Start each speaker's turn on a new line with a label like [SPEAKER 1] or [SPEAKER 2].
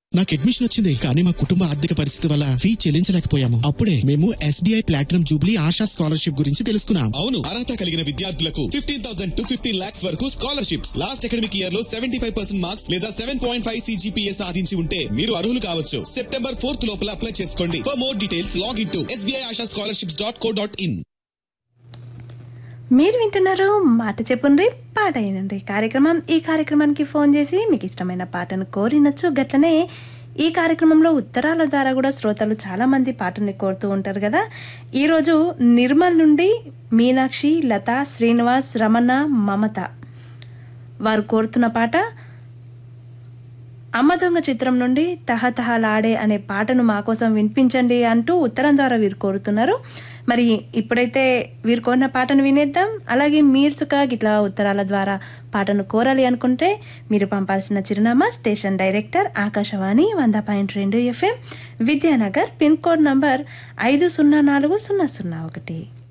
[SPEAKER 1] నాకు అడ్మిషన్ వచ్చింది కానీ మా కుటుంబ ఆర్థిక పరిస్థితి వల్ల ఫీ చెల్లించలేకపోయాము అప్పుడే మేము SBI platinum jubilee Asha scholarship గురించి తెలుసుకున్నాం
[SPEAKER 2] అవును అర్హత కలిగిన విద్యార్థులకు fifteen thousand to fifteen lakhs వరకు స్కాలర్షిప్స్ లాస్ట్ అకాడమిక్ ఇయర్ లో సెవెంటీ ఫైవ్ పర్సెంట్ మార్క్స్ లేదా సెవెన్ పాయింట్ ఫైవ్ సిజిపిఏ సాధించి ఉంటే మీరు అర్హులు కావచ్చు సెప్టెంబర్ ఫోర్త్ లోపల అప్లై చేసుకోండి for more details log in to SBI Asha scholarships dot co dot in
[SPEAKER 3] మీరు వింటున్నారు మాట చెప్పుండ్రి పాట అయినండి కార్యక్రమం ఈ కార్యక్రమానికి ఫోన్ చేసి మీకు ఇష్టమైన పాటను కోరినచ్చు గట్లనే ఈ కార్యక్రమంలో ఉత్తరాల ద్వారా కూడా శ్రోతలు చాలా మంది పాటల్ని కోరుతూ ఉంటారు కదా ఈరోజు నిర్మల్ నుండి మీనాక్షి లత శ్రీనివాస్ రమణ మమత వారు కోరుతున్న పాట అమ్మ దొంగ చిత్రం నుండి తహతహలాడే అనే పాటను మా కోసం వినిపించండి అంటూ ఉత్తరం ద్వారా వీరు కోరుతున్నారు మరి ఇప్పుడైతే వీరు కోరిన పాటను వినేద్దాం అలాగే మీరు సుఖ గిట్లా ఉత్తరాల ద్వారా పాటను కోరాలి అనుకుంటే మీరు పంపాల్సిన చిరునామా స్టేషన్ డైరెక్టర్ ఆకాశవాణి వంద పాయింట్ రెండు FM Vidyanagar pin code number ఐదు సున్నా నాలుగు సున్నా సున్నా ఒకటి